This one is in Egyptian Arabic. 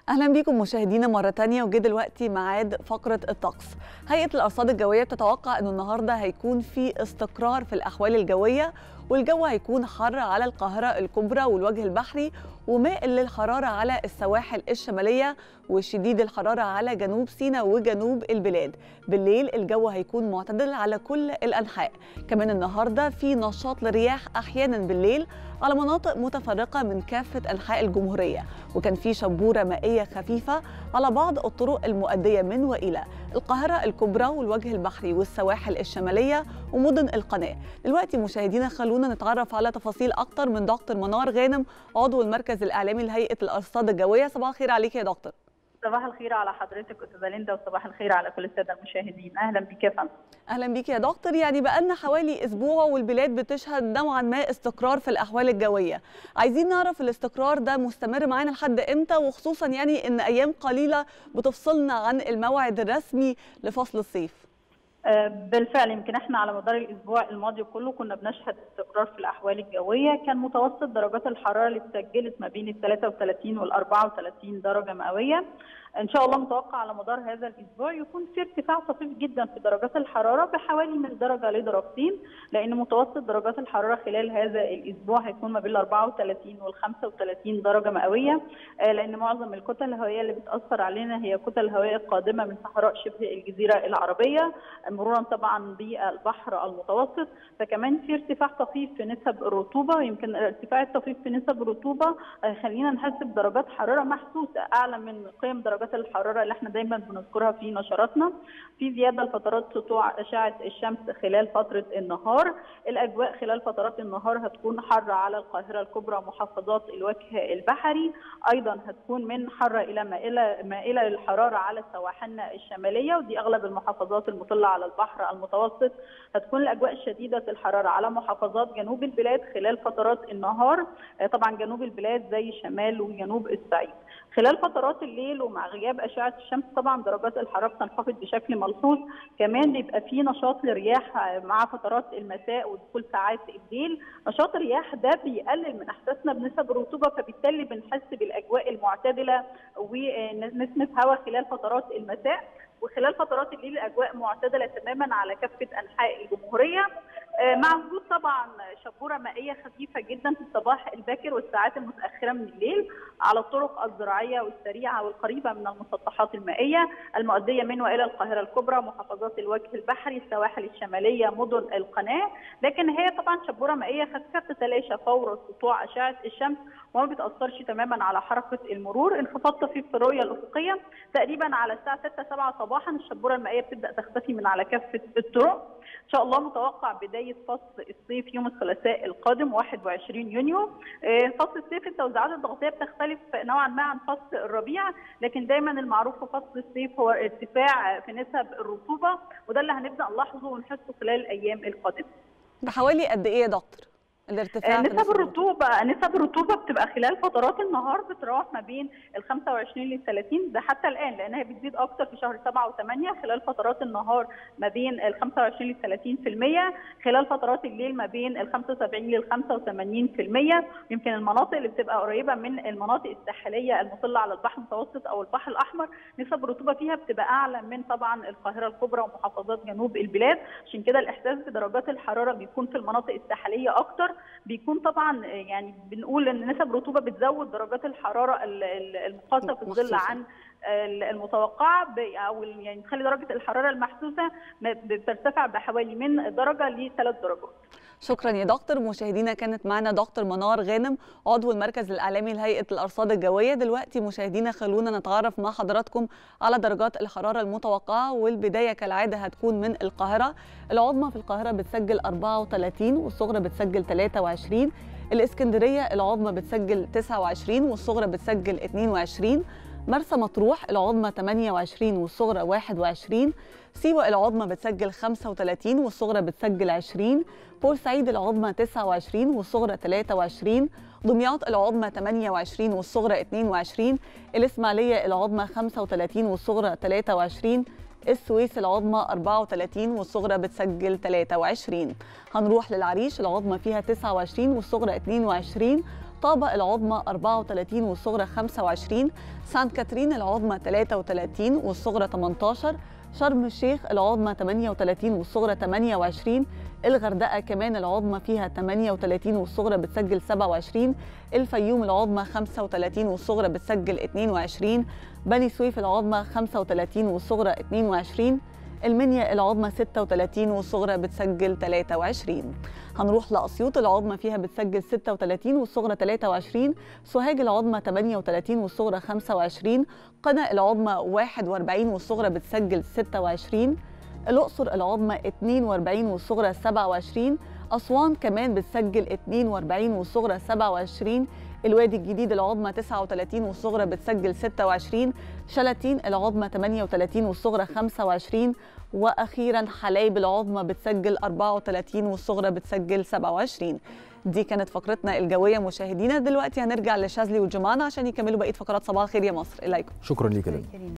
اهلا بيكم مشاهدينا مره تانية وجه دلوقتي ميعاد فقره الطقس هيئه الارصاد الجويه بتتوقع انه النهارده هيكون في استقرار في الاحوال الجويه والجو هيكون حر على القاهره الكبرى والوجه البحري ومائل للحراره على السواحل الشماليه وشديد الحراره على جنوب سيناء وجنوب البلاد بالليل الجو هيكون معتدل على كل الانحاء كمان النهارده في نشاط للرياح احيانا بالليل على مناطق متفرقه من كافه انحاء الجمهوريه وكان في شبوره مائيه خفيفه على بعض الطرق المؤديه من والى القاهره الكبرى والوجه البحري والسواحل الشماليه ومدن القناه دلوقتي مشاهدينا خلونا نتعرف على تفاصيل اكتر من دكتور منار غانم عضو المركز الاعلامي لهيئه الارصاد الجويه صباح الخير عليك يا دكتور صباح الخير على حضرتك استاذه ليندا وصباح الخير على كل الساده المشاهدين اهلا بك يا فندم اهلا بيك يا دكتور يعني بقالنا حوالي اسبوع والبلاد بتشهد نوعا ما استقرار في الاحوال الجويه عايزين نعرف الاستقرار ده مستمر معانا لحد امتى وخصوصا يعني ان ايام قليله بتفصلنا عن الموعد الرسمي لفصل الصيف بالفعل يمكن احنا على مدار الاسبوع الماضي كله كنا بنشهد استقرار في الاحوال الجويه كان متوسط درجات الحراره اللي اتسجلت ما بين ال 33 وال 34 درجه مئويه ان شاء الله متوقع على مدار هذا الاسبوع يكون في ارتفاع طفيف جدا في درجات الحراره بحوالي من درجه لدرجتين لان متوسط درجات الحراره خلال هذا الاسبوع هيكون ما بين ال 34 وال 35 درجه مئويه لان معظم الكتل الهوائيه اللي بتاثر علينا هي كتل هوائيه قادمه من صحراء شبه الجزيره العربيه مرورا طبعا بالبحر المتوسط فكمان في ارتفاع طفيف في نسب الرطوبه ويمكن الارتفاع الطفيف في نسب الرطوبه خلينا نحسب درجات حراره محسوسه اعلى من قيم درجات درجات الحراره اللي احنا دايما بنذكرها في نشراتنا في زياده لفترات سطوع اشعه الشمس خلال فتره النهار الاجواء خلال فترات النهار هتكون حاره على القاهره الكبرى ومحافظات الوجه البحري ايضا هتكون من حاره الى مائله مائله للحراره على سواحلنا الشماليه ودي اغلب المحافظات المطله على البحر المتوسط هتكون الاجواء شديده الحراره على محافظات جنوب البلاد خلال فترات النهار طبعا جنوب البلاد زي شمال وجنوب الصعيد خلال فترات الليل ومع غياب اشعه الشمس طبعا درجات الحراره بتنخفض بشكل ملحوظ كمان بيبقى في نشاط للرياح مع فترات المساء ودخول ساعات الليل نشاط الرياح ده بيقلل من احساسنا بنسب الرطوبه فبالتالي بنحس بالاجواء المعتدله ونسمه هواء خلال فترات المساء وخلال فترات الليل الاجواء معتدله تماما على كافه انحاء الجمهوريه مع وجود طبعا شبوره مائيه خفيفه جدا في الصباح الباكر والساعات المتاخره من الليل على الطرق الزراعيه والسريعه والقريبه من المسطحات المائيه المؤديه من والى القاهره الكبرى محافظات الوجه البحري السواحل الشماليه مدن القناه لكن هي طبعا شبوره مائيه خفيفه بتتلاشى فور سطوع اشعه الشمس وما بتاثرش تماما على حركه المرور انخفاض طفيف في الرؤيه الافقيه تقريبا على الساعه 6 7 صباحا الشبوره المائيه بتبدا تختفي من على كافه الطرق ان شاء الله متوقع بدايه فصل الصيف يوم الثلاثاء القادم 21 يونيو فصل الصيف التوزيعات الضغطيه بتختلف نوعا ما عن فصل الربيع لكن دايما المعروف في فصل الصيف هو ارتفاع في نسب الرطوبه وده اللي هنبدا نلاحظه ونحسه خلال الايام القادمه بحوالي قد ايه يا دكتور الارتفاع نسب الرطوبه نسب الرطوبه بتبقى خلال فترات النهار بتتراوح ما بين ال 25 لل 30 ده حتى الان لانها بتزيد اكتر في شهر 7 و8 خلال فترات النهار ما بين ال 25 لل 30% خلال فترات الليل ما بين ال 75 لل 85% يمكن المناطق اللي بتبقى قريبه من المناطق الساحليه المطله على البحر المتوسط او البحر الاحمر نسب الرطوبه فيها بتبقى اعلى من طبعا القاهره الكبرى ومحافظات جنوب البلاد عشان كده الاحساس بدرجات الحراره بيكون في المناطق الساحليه اكتر بيكون طبعا يعني بنقول ان نسب الرطوبه بتزود درجات الحراره المقاسه في الظل عن المتوقعه او يعني تخلي درجه الحراره المحسوسه بترتفع بحوالي من درجه لثلاث درجات. شكرا يا دكتور مشاهدينا كانت معنا دكتور منار غانم عضو المركز الاعلامي لهيئه الارصاد الجويه دلوقتي مشاهدينا خلونا نتعرف مع حضراتكم على درجات الحراره المتوقعه والبدايه كالعاده هتكون من القاهره العظمى في القاهره بتسجل 34 والصغرى بتسجل 23 الاسكندريه العظمى بتسجل 29 والصغرى بتسجل 22 مرسى مطروح العظمى 28 والصغرى 21 سيوة العظمى بتسجل 35 والصغرى بتسجل 20 بورسعيد العظمى 29 والصغرى 23 دمياط العظمى 28 والصغرى 22 الإسماعيلية العظمى 35 والصغرى 23 السويس العظمى 34 والصغرى بتسجل 23 هنروح للعريش العظمى فيها 29 والصغرى 22 طابة العظمى 34 والصغرى 25 سانت كاترين العظمى 33 والصغرى 18 شرم الشيخ العظمى 38 والصغرى 28 الغردقة كمان العظمى فيها 38 والصغرى بتسجل 27 الفيوم العظمى 35 والصغرى بتسجل 22 بني سويف العظمى 35 والصغرى 22 المنيا العظمى 36 والصغرى بتسجل 23 هنروح لأسيوط العظمى فيها بتسجل 36 والصغرى 23 سوهاج العظمى 38 والصغرى 25 قنا العظمى 41 والصغرى بتسجل 26 الأقصر العظمى 42 والصغرى 27 أسوان كمان بتسجل 42 والصغرى 27 الوادي الجديد العظمى 39 والصغرى بتسجل 26 شلاتين العظمى 38 والصغرى 25 واخيرا حلايب العظمى بتسجل 34 والصغرى بتسجل 27 دي كانت فقرتنا الجويه مشاهدينا دلوقتي هنرجع لشاذلي وجمان عشان يكملوا بقيه فقرات صباح الخير يا مصر اليكم شكرا ليك يا